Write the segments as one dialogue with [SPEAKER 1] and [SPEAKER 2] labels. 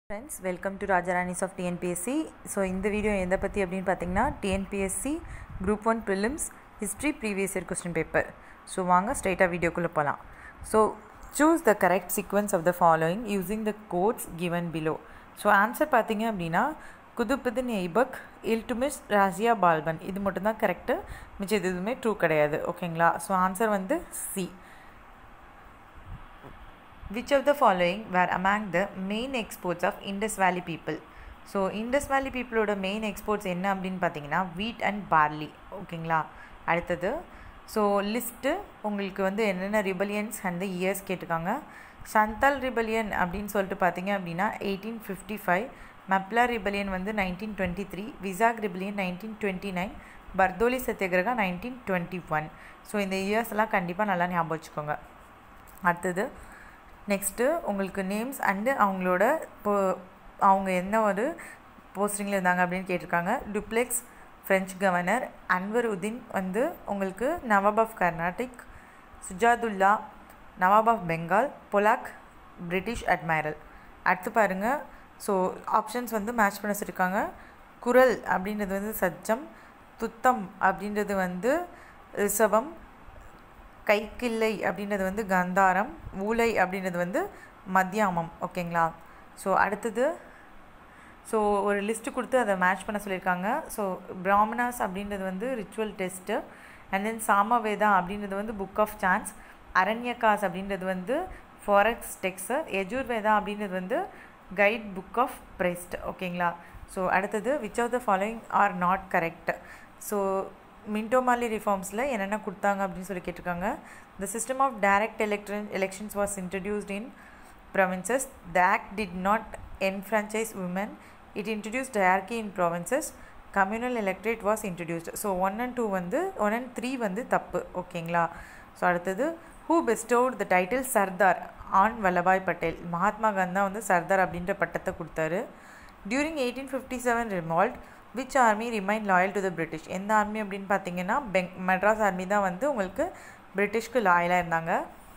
[SPEAKER 1] Friends welcome to Rajaranis of TNPSC so இந்த video எதை பற்றி அப்படின்னு பார்த்தீங்கன்னா TNPSC group one prelims history previous year question paper so வாங்க ஸ்ட்ரைட்டாக வீடியோக்குள்ளே போகலாம் so choose the correct sequence of the following using the codes given below so answer பார்த்தீங்க அப்படின்னா குதுப்புதின் எய்பக் இல்டுமிஸ் ராசியா பால்பன் இது மட்டும்தான் கரெக்டு மிச்சம் இது எதுவுமே ட்ரூ கிடையாது ஓகேங்களா ஸோ ஆன்சர் வந்து C which of the following were among the main exports of Indus Valley people so Indus Valley பீப்புளோட மெயின் எக்ஸ்போர்ட்ஸ் என்ன அப்படின்னு பார்த்தீங்கன்னா வீட் அண்ட் பார்லி ஓகேங்களா அடுத்தது ஸோ லிஸ்ட்டு உங்களுக்கு வந்து என்னென்ன ரிபலியன்ஸ் அண்ட் இயர்ஸ் கேட்டிருக்காங்க சந்தால் ரிபலியன் அப்படின்னு சொல்லிட்டு பார்த்தீங்க அப்படின்னா eighteen fifty five Moplah rebellion வந்து நைன்டீன் டுவெண்ட்டி த்ரீ விசாக் rebellion nineteen twenty nine Bardoli Satyagraha nineteen twenty one so இந்த இயர்ஸ் எல்லாம் கண்டிப்பாக நல்லா ஞாபகம் வச்சுக்கோங்க அடுத்தது நெக்ஸ்ட்டு உங்களுக்கு நேம்ஸ் அண்டு அவங்களோட இப்போ அவங்க என்ன ஒரு போஸ்டிங்கில் இருந்தாங்க அப்படின்னு கேட்டிருக்காங்க Dupleix French governor Anwar Uddin வந்து உங்களுக்கு Nawab of Carnatic Shujaullah Nawab of Bengal Pollock British admiral அடுத்து பாருங்கள் ஸோ ஆப்ஷன்ஸ் வந்து மேட்ச் பண்ண வச்சுருக்காங்க குரல் அப்படின்றது வந்து சஜ்ஜம் துத்தம் அப்படின்றது வந்து ரிஷபம் கைக்கில்லை அப்படின்றது வந்து கந்தாரம் ஊலை அப்படின்றது வந்து மத்தியாமம் ஓகேங்களா ஸோ அடுத்தது ஸோ ஒரு லிஸ்ட்டு கொடுத்து அதை மேட்ச் பண்ண சொல்லியிருக்காங்க ஸோ பிராமணாஸ் அப்படின்றது வந்து ritual texts and then Samaveda அப்படின்றது வந்து புக் ஆஃப் சான்ஸ் அரண்யகாஸ் அப்படின்றது வந்து ஃபாரக்ஸ் டெக்ஸு எஜுர்வேதா அப்படின்றது வந்து கைட் புக் ஆஃப் பிரெஸ்ட் ஓகேங்களா ஸோ அடுத்தது which of the following are not correct so Minto Morley ரிஃபார்ம்ஸில் என்னென்ன கொடுத்தாங்க அப்படின்னு சொல்லி கேட்டிருக்காங்க the system of direct electron elections was introduced in provinces the act did not enfranchise women it introduce dyarchy in provinces communal electorate was introduced so one and two வந்து one and three வந்து தப்பு ஓகேங்களா so அடுத்தது who bestowed the title Sardar on Vallabhbhai Patel Mahatma Gandhi வந்து சர்தார் அப்படின்ற பட்டத்தை கொடுத்தாரு during eighteen fifty seven revolt which army remain loyal to the British எந்த ஆர்மி அப்படின்னு பார்த்தீங்கன்னா பெங் மெட்ராஸ் ஆர்மி தான் வந்து உங்களுக்கு பிரிட்டிஷ்க்கு லாயலாக இருந்தாங்க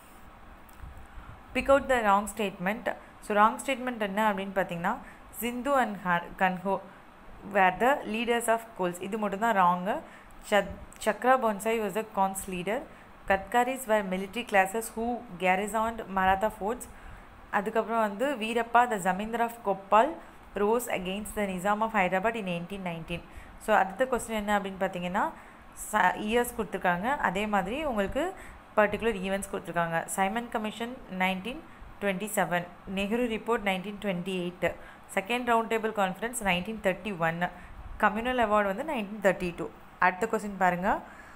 [SPEAKER 1] pick out the wrong statement so wrong statement என்ன அப்படின்னு பார்த்தீங்கன்னா Sidhu and Kanhu were the leaders of Kols இது மட்டும் தான் ராங்கு சத் சக்ரா பொன்சாய் was a Khonds leader Gadkaris were military classes who garrisoned Maratha forts அதுக்கப்புறம் வந்து Veerappa the zamindar of Koppal rose against the Nizam of Hyderabad in eighteen nineteen so அடுத்த கொஸ்டின் என்ன அப்படின்னு பார்த்தீங்கன்னா ச இயர்ஸ் கொடுத்துருக்காங்க அதே மாதிரி உங்களுக்கு பர்டிகுலர் ஈவெண்ட்ஸ் கொடுத்துருக்காங்க Simon commission nineteen twenty seven Nehru report nineteen twenty eight second round table conference nineteen thirty one communal award வந்து நைன்டீன் தேர்ட்டி டூ அடுத்த கொஸ்டின் பாருங்கள்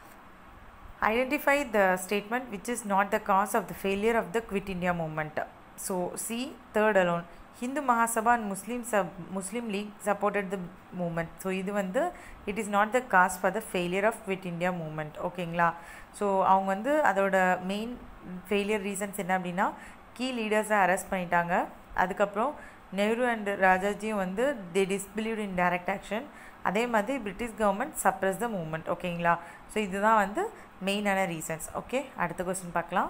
[SPEAKER 1] identify the statement which is not the cause of the failure of the Quit India movement so C third alone Hindu Mahasabha and Muslim sub Muslim League supported the movement so இது வந்து it is not the cause for the failure of Quit India movement ஓகேங்களா so அவங்க வந்து அதோட main failure reasons என்ன அப்படின்னா key லீடர்ஸை arrest பண்ணிட்டாங்க அதுக்கப்புறம் நெஹ்ரு அண்ட் ராஜாஜியும் வந்து தே டிஸ்பிலீவ் இன் டைரக்ட் ஆக்ஷன் அதே மாதிரி British government suppress the movement ஓகேங்களா ஸோ இதுதான் வந்து மெயினான ரீசன்ஸ் ஓகே அடுத்த கொஸ்டின் பார்க்கலாம்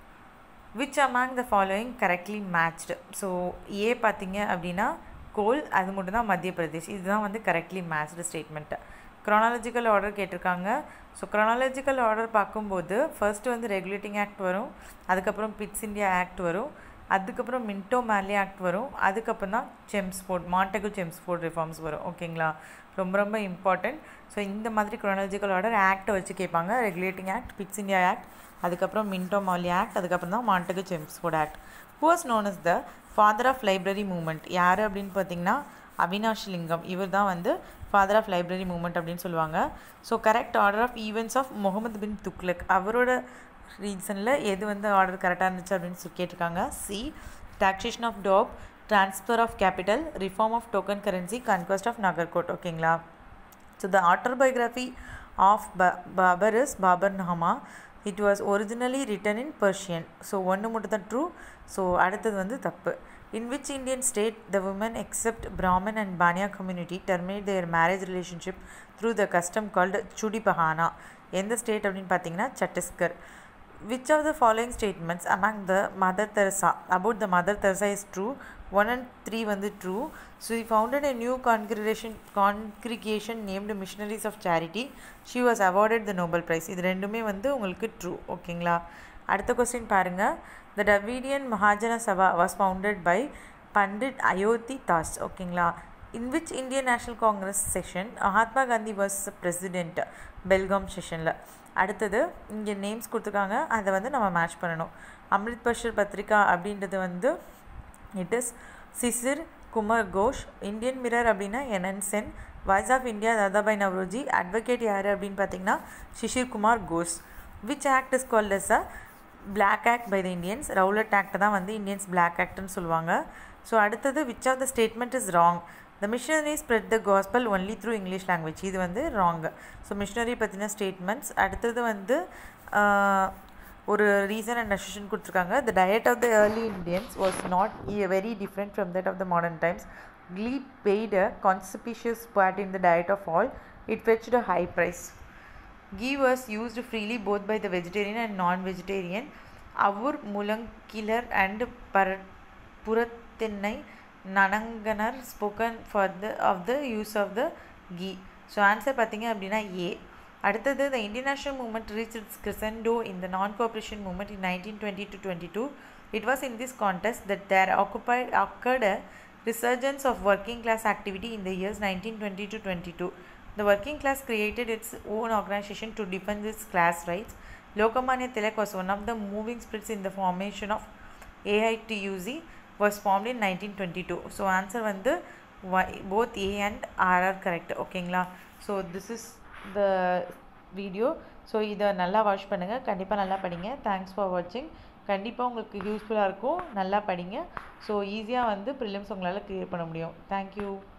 [SPEAKER 1] which among the following correctly matched so A பார்த்தீங்க அப்படின்னா கோல் அது மட்டும் தான் மத்திய பிரதேஷ் இதுதான் வந்து correctly matched statement chronological order கேட்டிருக்காங்க ஸோ க்ரானாலஜிக்கல் ஆர்டர் பார்க்கும்போது ஃபர்ஸ்ட் வந்து ரெகுலேட்டிங் ஆக்ட் வரும் அதுக்கப்புறம் பிட்ஸ் இந்தியா ஆக்ட் வரும் அதுக்கப்புறம் மின்டோ மேலே ஆக்ட் வரும் அதுக்கப்புறம் தான் செம்ஸ்போர்ட் மாண்டகு செம்ஸ்போர்ட் ரிஃபார்ம்ஸ் வரும் ஓகேங்களா ரொம்ப ரொம்ப இம்பார்ட்டண்ட் ஸோ இந்த மாதிரி க்ரோனாலஜிக்கல் ஆர்டர் ஆக்டை வச்சு கேட்பாங்க regulating act Pitt's India act அதுக்கப்புறம் மின்டோ மாலி ஆக்ட் அதுக்கப்புறம் தான் Montagu Chelmsford act who's known is the father of library movement யார் அப்படின்னு பார்த்தீங்கன்னா அவினாஷ் லிங்கம் இவர் தான் வந்து ஃபாதர் ஆஃப் லைப்ரரி மூமெண்ட் அப்படின்னு சொல்லுவாங்க so correct order of events of Muhammad bin Tughlaq அவரோட ரீசனில் எது வந்து ஆர்டர் கரெக்டாக இருந்துச்சு அப்படின்னு சொல்லி கேட்டிருக்காங்க C taxation of Doab transfer of capital reform of token currency conquest of Nagarkot ஓகேங்களா ஸோ த ஆட்டோபயோகிராஃபி ஆஃப் ப Babur is Baburnama it was originally written in Persian so ஒன்று மட்டும் தான் ட்ரூ ஸோ அடுத்தது வந்து தப்பு in which Indian state the women except Brahman and Bania community terminate their marriage relationship through the custom called Chudi Pahana எந்த state அப்படின்னு பார்த்தீங்கன்னா Chhattisgarh which of the following statements among the mother teresa about the mother teresa is true 1 and 3 வந்து true so he founded a new congregation congregation named missionaries of charity she was awarded the nobel prize இது ரெண்டுமே வந்து உங்களுக்கு true ஓகேங்களா அடுத்த question பாருங்க the dravidian mahajana sabha was founded by Pandit Ayodhya Das ஓகேங்களா in which Indian National Congress session Mahatma Gandhi was president Belgaum செஷனில் அடுத்தது இங்கே நேம்ஸ் கொடுத்துருக்காங்க அதை வந்து நம்ம மேட்ச் பண்ணணும் அம்ரித் பஷர் பத்ரிகா அப்படின்றது வந்து it is Sisir Kumar Ghosh Indian Mirror அப்படின்னா N N Sen Voice of India Dadabhai Naoroji advocate யார் அப்படின்னு பார்த்தீங்கன்னா Sisir Kumar Ghosh which act is called as a black act by the Indians Rowlatt act தான் வந்து இந்தியன்ஸ் பிளாக் ஆக்ட்னு சொல்லுவாங்க ஸோ அடுத்தது which of the statement is wrong the missionary spread the gospel only through English language இது வந்து wrong so missionary பற்றின statements அடுத்தது வந்து ஒரு ரீசன் அண்ட் அசிஷன் கொடுத்துருக்காங்க the diet of the early Indians was not very different from that of the modern times Gleed paid a conspicuous part in the diet of all. It fetched a high price. Ghee was used freely both by the vegetarian and non-vegetarian. Avur Mulankilar and Par- Purathinai Nananganar spoken for the of the use of the ghee. So answer பார்த்தீங்க அப்படின்னா A அடுத்தது the Indian national movement reach its crescendo in the non cooperation movement in nineteen twenty to twenty two it was in this context that there occupied occurred a resurgence of working class activity in the years 1920 to 22. The working class created its own organization to defend its class rights. Lokmanya Tilak was one of the moving spirits in the formation of AITUC was formed in 1922. So answer வந்து y, both A and R are correct. ஓகேங்களா so this is the video so இதை நல்லா watch பண்ணுங்கள் கண்டிப்பாக நல்லா படிங்க thanks for வாட்சிங் கண்டிப்பாக உங்களுக்கு யூஸ்ஃபுல்லாக இருக்கும் நல்லா படிங்க ஸோ ஈஸியாக வந்து ப்ரிலிம்ஸ் உங்களால் க்ளியர் பண்ண முடியும் தேங்க்யூ